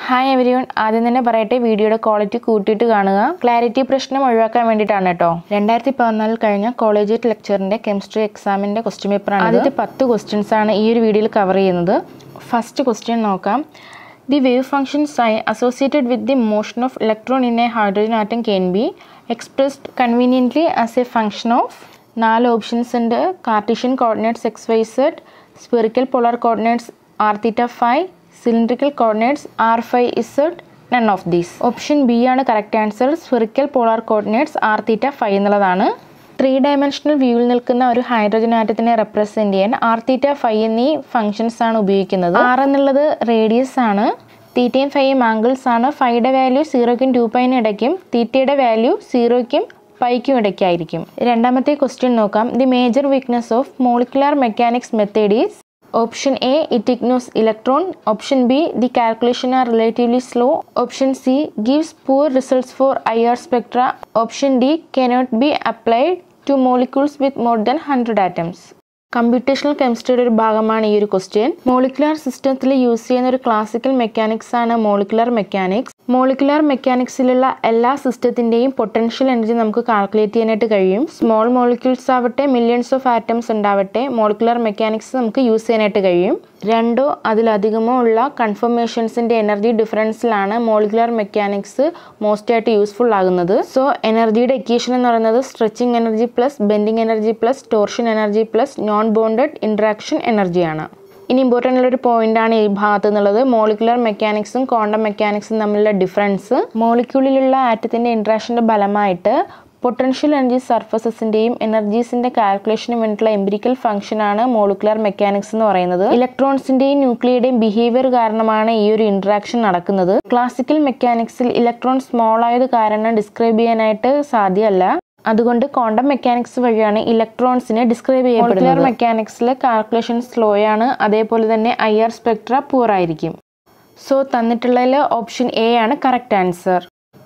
hi every one ആദ്യം തന്നെ പറയട്ടെ വീഡിയോയുടെ ക്വാളിറ്റി കൂട്ടിയിട്ട് കാണുക ക്ലാരിറ്റി പ്രശ്നം ഒഴിവാക്കാൻ വേണ്ടിയിട്ടാണ് കേട്ടോ രണ്ടായിരത്തി പതിനാലിൽ കഴിഞ്ഞ കോളേജ് ലെക്ചറിന്റെ കെമിസ്ട്രി എക്സാമിന്റെ ക്വസ്റ്റ്യൻ പേപ്പറാണ് ആദ്യത്തെ പത്ത് ക്വസ്റ്റ്യൻസ് ആണ് ഈ ഒരു വീഡിയോയിൽ കവർ ചെയ്യുന്നത് ഫസ്റ്റ് ക്വസ്റ്റ്യൻ നോക്കാം the wave function psi associated with the motion of electron in a hydrogen atom can be expressed conveniently as a function of നാല് ഓപ്ഷൻസ് ഉണ്ട് Cartesian coordinates x y z spherical polar coordinates r theta phi cylindrical coordinates r phi z none of these option B ആണ് correct answer spherical polar coordinates r theta phi എന്നുള്ളതാണ് three dimensional വ്യൂവിൽ നിൽക്കുന്ന ഒരു hydrogen ആറ്റത്തിനെ represent ചെയ്യാൻ r theta phi എന്നീ functions ആണ് ഉപയോഗിക്കുന്നത് R എന്നുള്ളത് റേഡിയസ് ആണ് തീറ്റയും ഫൈവും ആംഗിൾസ് ആണ് ഫൈയുടെ വാല്യൂ സീറോയ്ക്കും ടു പൈനും ഇടയ്ക്കും തീറ്റയുടെ വാല്യൂ സീറോയ്ക്കും പൈക്കും ഇടയ്ക്കായിരിക്കും രണ്ടാമത്തെ ക്വസ്റ്റ്യൻ നോക്കാം the major weakness of molecular mechanics method is option A it ignores electron option B the calculation are relatively slow option C gives poor results for I R spectra option D cannot be applied to molecules with more than hundred atoms computational കെമിസ്ട്രിയുടെ ഒരു ഭാഗമാണ് ഈ ഒരു question molecular സിസ്റ്റത്തിൽ use ചെയ്യുന്ന ഒരു classical mechanics ആണ് molecular mechanics molecular മെക്കാനിക്സിലുള്ള എല്ലാ സിസ്റ്റത്തിൻ്റെയും പൊട്ടൻഷ്യൽ എനർജി നമുക്ക് കാൽക്കുലേറ്റ് ചെയ്യാനായിട്ട് കഴിയും സ്മോൾ മോളിക്യൂൾസ് ആവട്ടെ മില്യൺസ് ഓഫ് ആറ്റംസ് ഉണ്ടാവട്ടെ മോളിക്കുലാർ മെക്കാനിക്സ് നമുക്ക് യൂസ് ചെയ്യാനായിട്ട് കഴിയും രണ്ടോ അതിലധികമോ ഉള്ള കൺഫർമേഷൻസിൻ്റെ എനർജി ഡിഫറൻസിലാണ് മോളിക്കുലാർ മെക്കാനിക്സ് മോസ്റ്റ് ആയിട്ട് യൂസ്ഫുൾ ആകുന്നത് സോ എനർജിയുടെ എക്വേഷൻ എന്ന് പറയുന്നത് stretching energy plus bending energy plus torsion energy plus non bonded interaction എനർജിയാണ് ഇനി ഇമ്പോർട്ടൻ്റ് ഉള്ളൊരു പോയിന്റ് ആണ് ഈ ഭാഗത്ത് നിന്നുള്ളത് മോളിക്കുലർ മെക്കാനിക്സും ക്വാണ്ടം മെക്കാനിക്സും തമ്മിലുള്ള ഡിഫറൻസ് മോളിക്യൂളിലുള്ള ആറ്റത്തിൻ്റെ ഇൻട്രാക്ഷൻ്റെ ഫലമായിട്ട് പൊട്ടൻഷ്യൽ എനർജി സർഫസസിൻ്റെയും എനർജീസിൻ്റെ കാൽക്കുലേഷന് വേണ്ടിയിട്ടുള്ള എംപിരിക്കൽ ഫംഗ്ഷനാണ് മോളിക്കുലർ മെക്കാനിക്സ് എന്ന് പറയുന്നത് ഇലക്ട്രോൺസിൻ്റെയും ന്യൂക്ലിയയുടെയും ബിഹേവിയർ കാരണമാണ് ഈ ഒരു ഇൻട്രാക്ഷൻ നടക്കുന്നത് ക്ലാസിക്കൽ മെക്കാനിക്സിൽ ഇലക്ട്രോൺ സ്മോൾ ആയത് കാരണം ഡിസ്ക്രൈബ് ചെയ്യാനായിട്ട് സാധ്യമല്ല അതുകൊണ്ട് ക്വാണ്ടം മെക്കാനിക്സ് വഴിയാണ് ഇലക്ട്രോൺസിനെ ഡിസ്ക്രൈബ് ചെയ്യപ്പെടുന്നത് മെക്കാനിക്സിൽ കാൽക്കുലേഷൻ സ്ലോ ആണ് അതേപോലെ തന്നെ ഐ ആർ സ്പെക്ട്ര പൂർ ആയിരിക്കും സോ തന്നിട്ടുള്ളതിൽ ഓപ്ഷൻ എ ആണ് കറക്റ്റ് ആൻസർ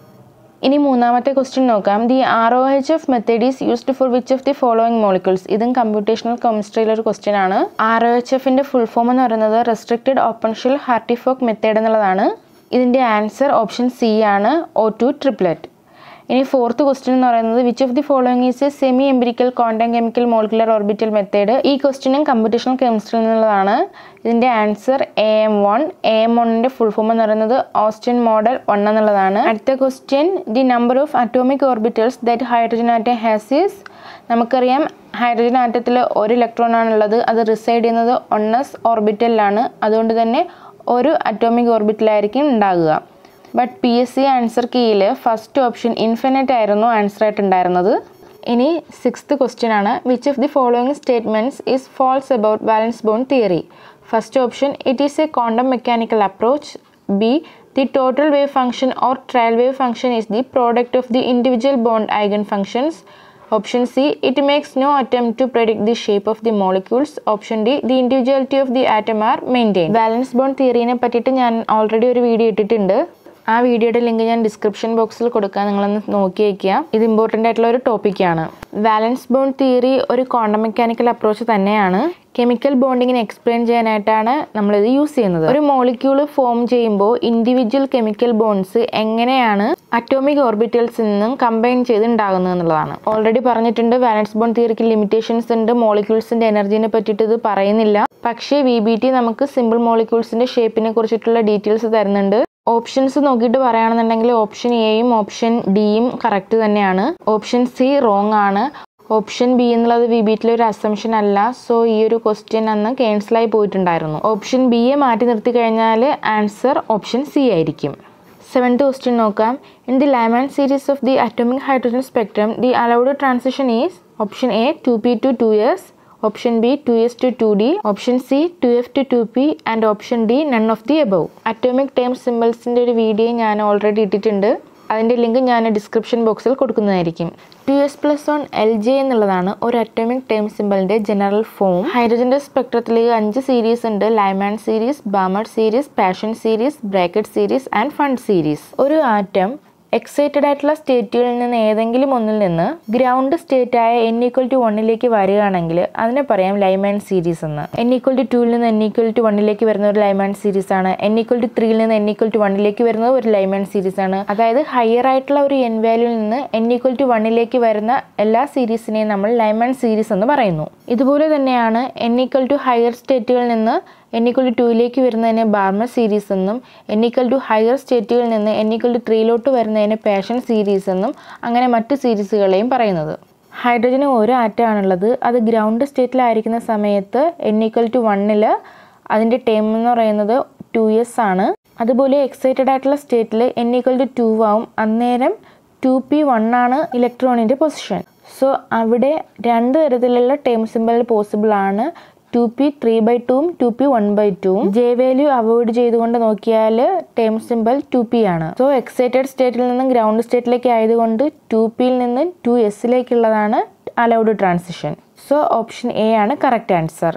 ഇനി മൂന്നാമത്തെ ക്വസ്റ്റ്യൻ നോക്കാം the R O H F method is used for which of the following molecules ഇതും കമ്പ്യൂട്ടേഷണൽ കെമിസ്ട്രിയിലെ ഒരു ക്വസ്റ്റ്യൻ ആണ് ആർ ഒ എച്ച് എഫിൻ്റെ ഫുൾ ഫോം എന്ന് പറയുന്നത് റെസ്ട്രിക്റ്റഡ് ഓപ്പൺഷ്യൽ ഹാർട്ടിഫോക്ക് മെത്തേഡ് എന്നുള്ളതാണ് ഇതിൻ്റെ ആൻസർ ഓപ്ഷൻ സി ആണ് ഒ ടു ട്രിപ്ലെറ്റ് ഇനി ഫോർത്ത് ക്വസ്റ്റ്യൻ എന്ന് പറയുന്നത് which of the following is a semi empirical quantum chemical molecular orbital method ഈ ക്വസ്റ്റ്യനും കമ്പ്യൂട്ടേഷണൽ കെമിസ്ട്രിയിൽ നിന്നുള്ളതാണ് ഇതിൻ്റെ answer A M one A M വണ്ണിൻ്റെ ഫുൾ ഫോം എന്ന് പറയുന്നത് ഓസ്റ്റിൻ മോഡൽ വൺ എന്നുള്ളതാണ് അടുത്ത question the number of atomic orbitals that hydrogen atom has is നമുക്കറിയാം ഹൈഡ്രജൻ ആറ്റത്തിൽ ഒരു ഇലക്ട്രോൺ ആണുള്ളത് അത് റിസൈഡ് ചെയ്യുന്നത് ഒണ്ണസ് ഓർബിറ്റലിലാണ് അതുകൊണ്ട് തന്നെ ഒരു അറ്റോമിക് ഓർബിറ്റലായിരിക്കും ഉണ്ടാകുക but P S C answer കീയിൽ ഫസ്റ്റ് ഓപ്ഷൻ ഇൻഫിനിറ്റ് ആയിരുന്നു ആൻസർ ആയിട്ട് ഉണ്ടായിരുന്നത് ഇനി സിക്സ്ത് ക്വസ്റ്റ്യൻ ആണ് which of the following statements is false about valence bond theory first option it is a quantum mechanical approach B the total wave function or trial wave function is the product of the individual bond eigenfunctions option C it makes no attempt to predict the shape of the molecules option D the individuality of the atom are maintain valence bond തിയറീനെ പറ്റിയിട്ട് ഞാൻ already ഒരു video ഇട്ടിട്ടുണ്ട് ആ വീഡിയോയുടെ link ഞാൻ description ബോക്സിൽ കൊടുക്കാം നിങ്ങളൊന്ന് നോക്കി വയ്ക്കുക ഇത് ഇമ്പോർട്ടൻ്റ് ആയിട്ടുള്ള ഒരു ടോപ്പിക്കാണ് വാലൻസ് ബോണ്ട് തിയറി ഒരു ക്വാണ്ടം മെക്കാനിക്കൽ അപ്രോച്ച് തന്നെയാണ് കെമിക്കൽ ബോണ്ടിങ്ങിനെ എക്സ്പ്ലെയിൻ ചെയ്യാനായിട്ടാണ് നമ്മളിത് യൂസ് ചെയ്യുന്നത് ഒരു മോളിക്യൂൾ ഫോം ചെയ്യുമ്പോൾ ഇൻഡിവിജ്വൽ കെമിക്കൽ ബോണ്ട്സ് എങ്ങനെയാണ് അറ്റോമിക് ഓർബിറ്റൽസിൽ നിന്നും കമ്പൈൻ ചെയ്ത് ഉണ്ടാകുന്നത് എന്നുള്ളതാണ് ഓൾറെഡി പറഞ്ഞിട്ടുണ്ട് വാലൻസ് ബോണ്ട് തിയറിക്ക് ലിമിറ്റേഷൻസ് ഉണ്ട് മോളിക്യൂൾസിന്റെ എനർജിനെ പറ്റിയിട്ട് ഇത് പറയുന്നില്ല പക്ഷേ വി ബി ടി നമുക്ക് സിമ്പിൾ മോളിക്യൂൾസിന്റെ ഷേപ്പിനെ കുറിച്ചിട്ടുള്ള ഡീറ്റെയിൽസ് തരുന്നുണ്ട് ഓപ്ഷൻസ് നോക്കിയിട്ട് പറയുകയാണെന്നുണ്ടെങ്കിൽ ഓപ്ഷൻ എയും ഓപ്ഷൻ ഡിയും കറക്റ്റ് തന്നെയാണ് ഓപ്ഷൻ സി റോങ് ആണ് ഓപ്ഷൻ ബി എന്നുള്ളത് വി ബിറ്റിലെ ഒരു അസംഷൻ അല്ല സോ ഈ ഒരു ക്വസ്റ്റ്യൻ അന്ന് ക്യാൻസലായി പോയിട്ടുണ്ടായിരുന്നു ഓപ്ഷൻ ബിയെ മാറ്റി നിർത്തി കഴിഞ്ഞാൽ ആൻസർ ഓപ്ഷൻ സി ആയിരിക്കും സെവൻത്ത് ക്വസ്റ്റ്യൻ നോക്കാം in the Lyman series of the atomic hydrogen spectrum the allowed transition is option A two P to two S option B two S to two D option C two F to two P and option D none of the above atomic term സിമ്പിൾസിൻ്റെ ഒരു video ഞാൻ already ഇട്ടിട്ടുണ്ട് അതിൻ്റെ link ഞാൻ description ബോക്സിൽ കൊടുക്കുന്നതായിരിക്കും two S plus one L J എന്നുള്ളതാണ് ഒരു അറ്റോമിക് ടേം സിമ്പിളിൻ്റെ ജനറൽ ഫോം ഹൈഡ്രജൻ്റെ സ്പെക്ട്രത്തിൽ അഞ്ച് സീരീസ് ഉണ്ട് Lyman series Balmer series Paschen series Brackett series and Pfund series ഒരു ആറ്റം എക്സൈറ്റഡ് ആയിട്ടുള്ള സ്റ്റേറ്റുകളിൽ നിന്ന് ഏതെങ്കിലും ഒന്നിൽ നിന്ന് ഗ്രൗണ്ട് സ്റ്റേറ്റ് ആയ എൻ ഈക്വൽ ടു വണ്ണിലേക്ക് വരികയാണെങ്കിൽ അതിനെ പറയാം ലൈമാൻ സീരീസ് എന്ന് എൻ ഈക്വൽ ടു ടൂവിൽ നിന്ന് എൻ ഈക്വൽ ടു വണ്ണിലേക്ക് വരുന്ന ഒരു ലൈമാൻ സീരീസ് ആണ് എൻ ഈക്വൽ ടു ത്രീയിൽ നിന്ന് എൻ ഈക്വൽ ടു വണ്ണിലേക്ക് വരുന്നത് ഒരു ലൈമാൻ സീരീസ് ആണ് അതായത് ഹയർ ആയിട്ടുള്ള ഒരു എൻ വാല്യൂയിൽ നിന്ന് എൻ ഈക്വൽ ടു വണ്ണിലേക്ക് വരുന്ന എല്ലാ സീരീസിനെയും നമ്മൾ ലൈമാൻ സീരീസ് എന്ന് പറയുന്നു ഇതുപോലെ തന്നെയാണ് എൻ ഈക്വൽ ടു ഹയർ സ്റ്റേറ്റുകളിൽ നിന്ന് എൻ ഈക്വൽ ടു ടൂയിലേക്ക് വരുന്നതിനെ ബാർമർ സീരീസ് എന്നും എൻ ഈക്വൽ ടു ഹയർ സ്റ്റേറ്റുകളിൽ നിന്ന് എൻ ഈക്വൽ ടു ത്രീയിലോട്ട് വരുന്നതിനെ പാഷൻ സീരീസ് എന്നും അങ്ങനെ മറ്റ് സീരീസുകളെയും പറയുന്നത് ഹൈഡ്രജന് ഒരു ആറ്റമാണുള്ളത് അത് ഗ്രൗണ്ട് സ്റ്റേറ്റിലായിരിക്കുന്ന സമയത്ത് എൻ ഈക്വൽ ടു വണ്ണിൽ അതിൻ്റെ ടൈം എന്ന് പറയുന്നത് ടു ഇയേഴ്സ് ആണ് അതുപോലെ എക്സൈറ്റഡ് ആയിട്ടുള്ള സ്റ്റേറ്റിൽ എൻ ഈക്വൽ ടു ടു ആവും അന്നേരം ടു പി വൺ ആണ് ഇലക്ട്രോണിൻ്റെ പൊസിഷൻ സോ അവിടെ രണ്ട് തരത്തിലുള്ള ടൈം സിമ്പിൾ പോസിബിൾ ആണ് ടു പി ത്രീ ബൈ ടൂവും ടു പി വൺ ബൈ ടൂവും ജെ വാല്യൂ അവോയ്ഡ് ചെയ്തുകൊണ്ട് നോക്കിയാൽ ടേം സിമ്പിൾ ടു പി ആണ് സോ എക്സൈറ്റഡ് സ്റ്റേറ്റിൽ നിന്നും ഗ്രൗണ്ട് സ്റ്റേറ്റിലേക്ക് ആയതുകൊണ്ട് ടു പിയിൽ നിന്ന് ടു എസിലേക്കുള്ളതാണ് allowed transition so option A ആണ് കറക്റ്റ് ആൻസർ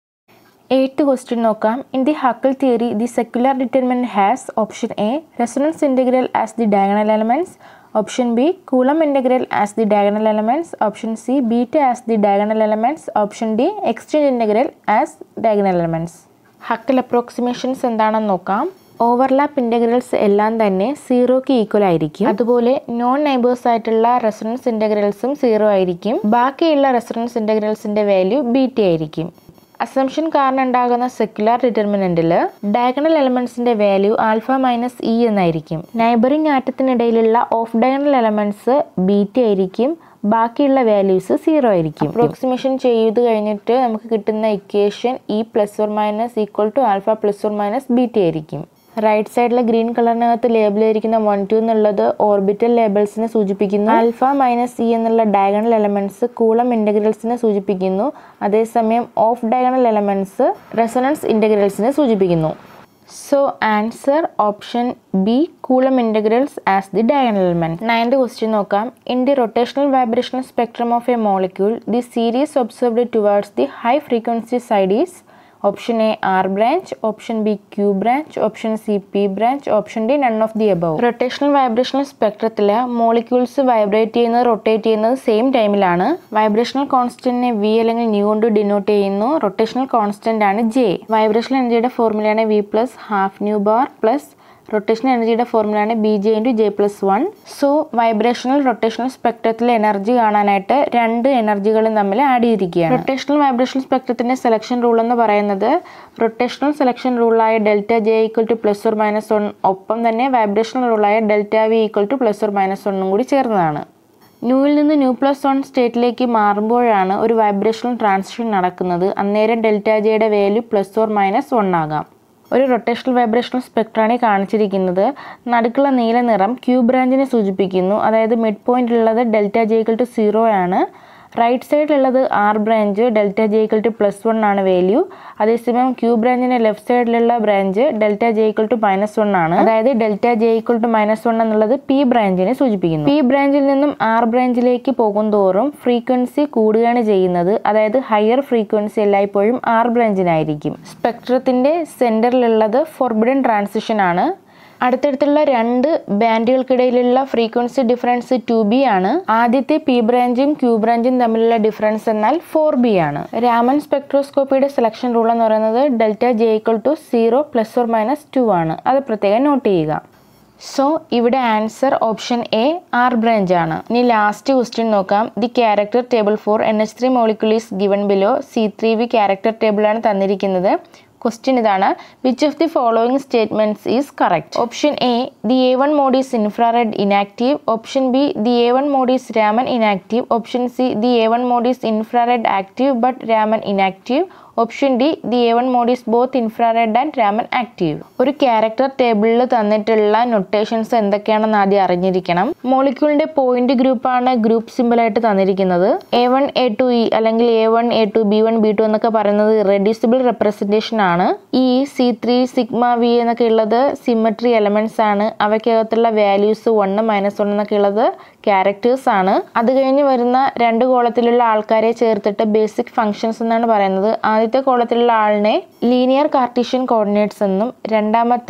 എയ്ത്ത് ക്വസ്റ്റ്യൻ നോക്കാം in the Huckel theory the secular determinant has option A resonance integral as the diagonal elements option B coulomb integral as the diagonal elements option C beta as the diagonal elements option D exchange integral as diagonal elements Huckel approximations എന്താണെന്ന് നോക്കാം overlap integrals എല്ലാം തന്നെ സീറോക്ക് equal ആയിരിക്കും അതുപോലെ non neighbours ആയിട്ടുള്ള resonance ഇൻറ്റഗ്രൽസും zero ആയിരിക്കും ബാക്കിയുള്ള റെസൊണൻസ് ഇൻറ്റഗ്രൽസിൻ്റെ വാല്യൂ ബീറ്റ ആയിരിക്കും അസംഷൻ കാരണം ഉണ്ടാകുന്ന സെക്യുലർ ഡിറ്റർമിനന്റിൽ ഡയഗണൽ എലമെന്റ്സിന്റെ വാല്യൂ ആൽഫ മൈനസ് ഇ എന്നായിരിക്കും നൈബറിംഗ് ആറ്റത്തിനിടയിലുള്ള ഓഫ് ഡയഗണൽ എലമെന്റ്സ് ബീറ്റ ആയിരിക്കും ബാക്കിയുള്ള വാല്യൂസ് സീറോ ആയിരിക്കും അപ്രോക്സിമേഷൻ ചെയ്ത് കഴിഞ്ഞിട്ട് നമുക്ക് കിട്ടുന്ന equation E plus or minus equal to alpha plus or minus beta ആയിരിക്കും റൈറ്റ് സൈഡിലെ ഗ്രീൻ കളറിനകത്ത് ലേബിൾ ചെയ്തിരിക്കുന്ന വൺ ടു എന്നുള്ളത് ഓർബിറ്റൽ ലേബിൾസിനെ സൂചിപ്പിക്കുന്നു ആൽഫ മൈനസ് ഇ എന്നുള്ള ഡയഗണൽ എലമെന്റ്സ് കൂളം ഇൻറ്റഗ്രൽസിനെ സൂചിപ്പിക്കുന്നു അതേസമയം ഓഫ് ഡയഗണൽ എലമെന്റ്സ് റെസൊണൻസ് ഇൻറ്റഗ്രൽസിനെ സൂചിപ്പിക്കുന്നു so answer option B Coulomb integrals as the diagonal element ninth question നോക്കാം in the rotational vibrational spectrum of a molecule the series observed towards the high frequency side is option A R branch option B Q branch option C P branch option D none of the above rotational vibrational സ്പെക്ട്രത്തിൽ molecules vibrate ചെയ്യുന്നത് rotate ചെയ്യുന്നത് same ടൈമിലാണ് vibrational കോൺസ്റ്റന്റിനെ V അല്ലെങ്കിൽ nu കൊണ്ട് denote ചെയ്യുന്നു rotational constant ആണ് J vibrational എനർജിയുടെ ഫോർമുലയാണ് V plus half nu bar plus rotational എനർജിയുടെ ഫോർമുലയാണ് B J into J plus one so vibrational rotational സ്പെക്ട്രത്തിലെ എനർജി കാണാനായിട്ട് രണ്ട് എനർജികളും തമ്മിൽ ആഡ് ചെയ്തിരിക്കുകയാണ് റൊട്ടേഷണൽ വൈബ്രേഷണൽ സ്പെക്ട്രത്തിന്റെ സെലക്ഷൻ റൂൾ എന്ന് പറയുന്നത് റൊട്ടേഷണൽ സെലക്ഷൻ റൂളായ delta J equal to plus or minus one ഒപ്പം തന്നെ വൈബ്രേഷണൽ റൂളായ delta V equal to plus or minus വണ്ണും കൂടി ചേർന്നതാണ് ന്യൂവിൽ നിന്ന് ന്യൂ പ്ലസ് വൺ സ്റ്റേറ്റിലേക്ക് മാറുമ്പോഴാണ് ഒരു വൈബ്രേഷണൽ ട്രാൻസിഷൻ നടക്കുന്നത് അന്നേരം ഡെൽറ്റ ജെയുടെ value plus or minus one ആകാം ഒരു റൊട്ടേഷണൽ വൈബ്രേഷണൽ സ്പെക്ട്രാണ് കാണിച്ചിരിക്കുന്നത് നടുക്കുള്ള നീല നിറം ക്യൂ ബ്രാഞ്ചിനെ സൂചിപ്പിക്കുന്നു അതായത് മിഡ് പോയിന്റ് ഉള്ളത് ഡെൽറ്റ ജേക്കൾ ടു സീറോ ആണ് റൈറ്റ് സൈഡിലുള്ളത് R branch delta J equal to plus one ആണ് വാല്യൂ അതേസമയം ക്യൂ ബ്രാഞ്ചിന്റെ ലെഫ്റ്റ് സൈഡിലുള്ള branch delta J equal to minus one ആണ് അതായത് delta J equal to minus one എന്നുള്ളത് പി ബ്രാഞ്ചിനെ സൂചിപ്പിക്കുന്നു പി ബ്രാഞ്ചിൽ നിന്നും ആർ ബ്രാഞ്ചിലേക്ക് പോകും തോറും ഫ്രീക്വൻസി കൂടുകയാണ് ചെയ്യുന്നത് അതായത് ഹയർ ഫ്രീക്വൻസി എല്ലായ്പ്പോഴും ആർ ബ്രാഞ്ചിനായിരിക്കും സ്പെക്ട്രത്തിന്റെ സെന്ററിലുള്ളത് ഫോർബിഡൻ ട്രാൻസിഷൻ ആണ് അടുത്തടുത്തുള്ള രണ്ട് ബാൻഡുകൾക്കിടയിലുള്ള ഫ്രീക്വൻസി ഡിഫറൻസ് ടു ബി ആണ് ആദ്യത്തെ പി ബ്രാഞ്ചും ക്യൂ ബ്രാഞ്ചും തമ്മിലുള്ള ഡിഫറൻസ് എന്നാൽ ഫോർ ബി ആണ് രാമൻ സ്പെക്ട്രോസ്കോപ്പിയുടെ സെലക്ഷൻ റൂൾ എന്ന് പറയുന്നത് delta J equal to zero plus or minus two ആണ് അത് പ്രത്യേകം നോട്ട് ചെയ്യുക സോ ഇവിടെ answer option A R branch ആണ് ഇനി ലാസ്റ്റ് ക്വസ്റ്റ്യൻ നോക്കാം the character table for N H three molecule is given below C three V character table ആണ് തന്നിരിക്കുന്നത് ക്വസ്റ്റ്യൻ ഇതാണ് which of the following statements is correct option A the A one mode is infrared inactive option B the A one mode is Raman inactive option C the A one mode is infrared active but Raman inactive option D the A one mode is both infrared and Raman active ഒരു character ടേബിളിൽ തന്നിട്ടുള്ള notations എന്തൊക്കെയാണെന്ന് ആദ്യം അറിഞ്ഞിരിക്കണം മോളിക്യൂളിന്റെ point ഗ്രൂപ്പാണ് group symbol ആയിട്ട് തന്നിരിക്കുന്നത് A one A two E അല്ലെങ്കിൽ A one A two B one B two എന്നൊക്കെ പറയുന്നത് ഇറഡ്യൂസിബിൾ റെപ്രസെന്റേഷൻ ആണ് E C three sigma V എന്നൊക്കെ ഉള്ളത് സിമ്മട്രി എലമെന്റ്സ് ആണ് അവയ്ക്കകത്തുള്ള വാല്യൂസ് വണ്ണ് മൈനസ് വൺ എന്നൊക്കെ ഉള്ളത് ക്യാരക്ടേഴ്സ് ആണ് അത് കഴിഞ്ഞ് വരുന്ന രണ്ട് കോളത്തിലുള്ള ആൾക്കാരെ ചേർത്തിട്ട് ബേസിക് ഫങ്ഷൻസ് എന്നാണ് പറയുന്നത് ആദ്യത്തെ കോളത്തിലുള്ള ആളിനെ ലീനിയർ കാർട്ടീഷ്യൻ കോർഡിനേറ്റ്സ് എന്നും രണ്ടാമത്തെ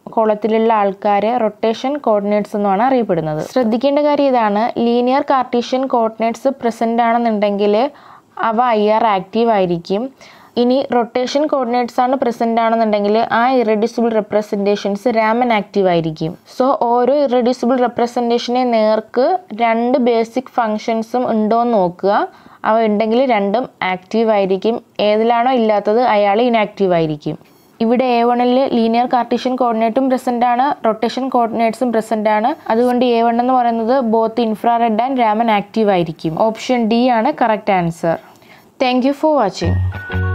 കോളത്തിലുള്ള ആൾക്കാരെ റൊട്ടേഷൻ കോർഡിനേറ്റ്സ് എന്നാണ് അറിയപ്പെടുന്നത് ശ്രദ്ധിക്കേണ്ട കാര്യം ഇതാണ് ലീനിയർ കാർട്ടീഷ്യൻ കോർഡിനേറ്റ്സ് പ്രസൻ്റ് ആണെന്നുണ്ടെങ്കിൽ അവ ഐ ആർ ആക്റ്റീവ് ആയിരിക്കും ഇനി റൊട്ടേഷൻ കോർഡിനേറ്റ്സ് ആണ് പ്രസൻ്റ് ആണെന്നുണ്ടെങ്കിൽ ആ ഇറഡ്യൂസിബിൾ റെപ്രസെൻറ്റേഷൻസ് രാമൻ ആക്റ്റീവ് ആയിരിക്കും സോ ഓരോ ഇറഡ്യൂസിബിൾ റെപ്രസെൻറ്റേഷനെ നേർക്ക് രണ്ട് ബേസിക് ഫങ്ഷൻസും ഉണ്ടോ എന്ന് നോക്കുക അവ ഉണ്ടെങ്കിൽ രണ്ടും ആക്റ്റീവ് ആയിരിക്കും ഏതിലാണോ ഇല്ലാത്തത് അയാൾ ഇനാക്റ്റീവ് ആയിരിക്കും ഇവിടെ എ വണ്ണിൽ ലീനിയർ കാർട്ടീഷ്യൻ കോർഡിനേറ്റും പ്രസൻ്റ് ആണ് റൊട്ടേഷൻ കോർഡിനേറ്റ്സും പ്രസൻ്റ് ആണ് അതുകൊണ്ട് എ വൺ എന്ന് പറയുന്നത് both infrared and Raman active ആയിരിക്കും ഓപ്ഷൻ ഡി ആണ് correct answer thank you for watching